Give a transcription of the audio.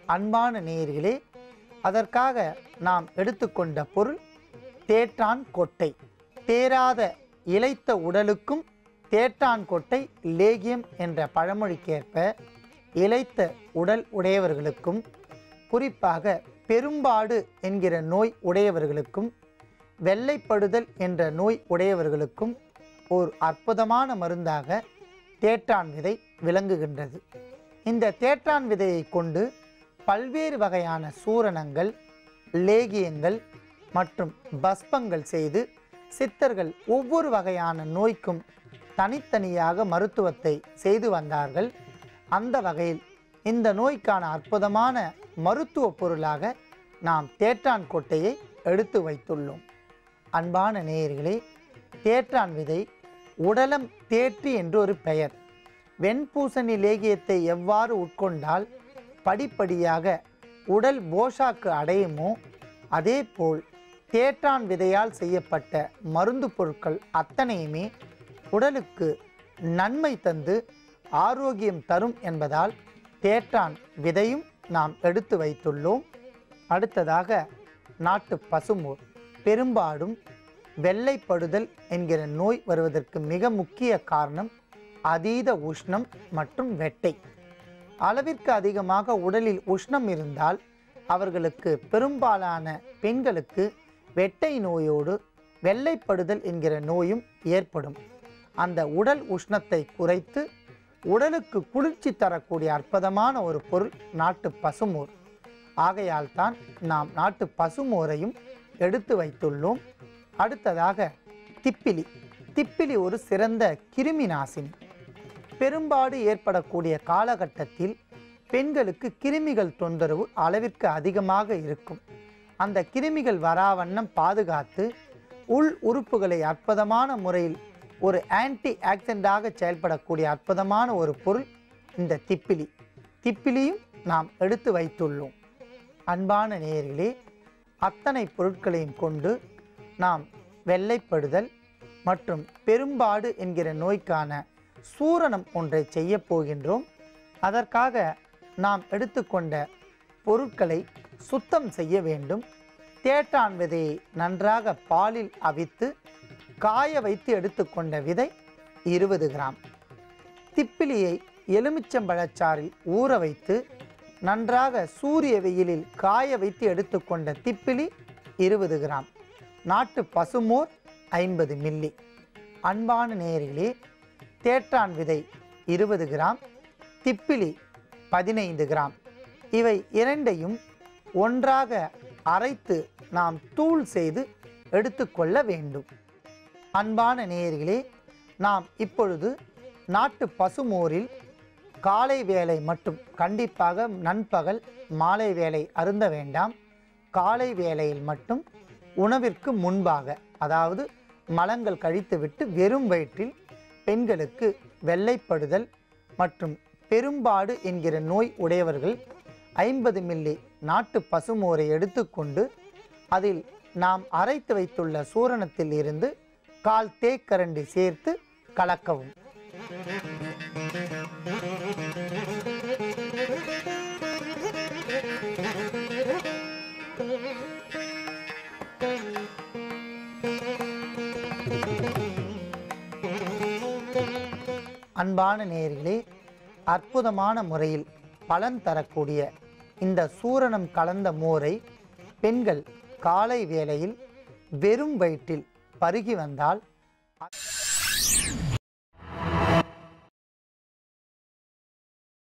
அன்பான நேயர்களே அதற்காக நாம் எடுத்துக்கொண்ட பொருள் தேற்றான் கொட்டை தேராத இளைத்த உடலுக்கும் தேற்றான் கொட்டை லேகியம் என்ற பழமொழிக்கேற்ப இளைத்த உடல் உடையவர்களுக்கும் குறிப்பாக பெரும்பாடு என்கிற நோய் உடையவர்களுக்கும் வெள்ளைப்படுதல் என்ற நோய் உடையவர்களுக்கும் ஓர் அற்புதமான மருந்தாக தேற்றான் விதை விளங்குகின்றது இந்த தேற்றான் விதையை கொண்டு பல்வேறு வகையான சூரணங்கள் லேகியங்கள் மற்றும் பஸ்பங்கள் செய்து சித்தர்கள் ஒவ்வொரு வகையான நோய்க்கும் தனித்தனியாக மருத்துவத்தை செய்து வந்தார்கள் அந்த வகையில் இந்த நோய்க்கான அற்புதமான மருத்துவ பொருளாக நாம் தேற்றான் கொட்டையை எடுத்து வைத்துள்ளோம் அன்பான நேயர்களே தேற்றான் விதை உடலம் தேற்றி என்று ஒரு பெயர் வெண்பூசணி லேகியத்தை எவ்வாறு உட்கொண்டால் படிப்படியாக உடல் போஷாக்கு அடையுமோ அதேபோல் தேற்றான் விதையால் செய்யப்பட்ட மருந்து பொருட்கள் அத்தனையுமே உடலுக்கு நன்மை தந்து ஆரோக்கியம் தரும் என்பதால் தேற்றான் விதையும் நாம் எடுத்து வைத்துள்ளோம் அடுத்ததாக நாட்டு பசுமோர் பெரும்பாலும் வெள்ளைப்படுதல் என்கிற நோய் வருவதற்கு மிக முக்கிய காரணம் அதீத உஷ்ணம் மற்றும் வெட்டை அளவிற்கு அதிகமாக உடலில் உஷ்ணம் இருந்தால் அவர்களுக்கு பெரும்பாலான பெண்களுக்கு வெட்டை நோயோடு வெள்ளைப்படுதல் என்கிற நோயும் ஏற்படும் அந்த உடல் உஷ்ணத்தை குறைத்து உடலுக்கு குளிர்ச்சி தரக்கூடிய அற்புதமான ஒரு பொருள் நாட்டு பசுமோர் ஆகையால் தான் நாம் நாட்டு பசுமோரையும் எடுத்து வைத்துள்ளோம் அடுத்ததாக திப்பிலி திப்பிலி ஒரு சிறந்த கிருமி நாசினி பெரும்பாடு ஏற்படக்கூடிய காலகட்டத்தில் பெண்களுக்கு கிருமிகள் தொந்தரவு அளவிற்கு அதிகமாக இருக்கும் அந்த கிருமிகள் வராவண்ணம் பாதுகாத்து உள் உறுப்புகளை அற்புதமான முறையில் ஒரு ஆன்டி ஆக்சிடென்டாக செயல்படக்கூடிய அற்புதமான ஒரு பொருள் இந்த திப்பிலி திப்பிலியும் நாம் எடுத்து வைத்துள்ளோம் அன்பான நேயர்களே அத்தனை பொருட்களையும் கொண்டு நாம் வெள்ளைப்படுதல் மற்றும் பெரும்பாடு என்கிற நோய்க்கான சூரணம் ஒன்றை செய்ய போகின்றோம் அதற்காக நாம் எடுத்துக்கொண்ட பொருட்களை சுத்தம் செய்ய வேண்டும் தேட்டான் விதையை நன்றாக பாலில் அவித்து காய வைத்து எடுத்துக்கொண்ட விதை இருபது கிராம் திப்பிலியை எலுமிச்சம்பழச்சாறில் ஊற வைத்து நன்றாக சூரிய வெயிலில் காய வைத்து எடுத்துக்கொண்ட திப்பிலி இருபது கிராம் நாட்டு பசுமோர் ஐம்பது மில்லி அன்பான நேயர்களே தேற்றான் விதை இருபது கிராம் திப்பிலி பதினைந்து கிராம் இவை இரண்டையும் ஒன்றாக அரைத்து நாம் தூள் செய்து எடுத்துக்கொள்ள வேண்டும் அன்பான நேயர்களே நாம் இப்பொழுது நாட்டு பசுமோரில் காலை வேலை மட்டும் கண்டிப்பாக நண்பகல் மாலை வேலை அருந்த வேண்டாம் காலை வேளையில் மட்டும் உணவிற்கு முன்பாக அதாவது மலங்கள் கழித்துவிட்டு வெறும் வயிற்றில் பெண்களுக்கு வெள்ளைப்படுதல் மற்றும் பெரும்பாடு என்கிற நோய் உடையவர்கள் ஐம்பது மில்லி நாட்டு பசுமோரை எடுத்துக்கொண்டு அதில் நாம் அரைத்து வைத்துள்ள சூரணத்தில் இருந்து கால் தேக்கரண்டி சேர்த்து கலக்கவும் அன்பான நேயர்களே அற்புதமான முறையில் பலன் தரக்கூடிய இந்த சூரணம் கலந்த மோரை பெண்கள் காலை வேளையில் வெறும் வயிற்றில் பருகி வந்தால்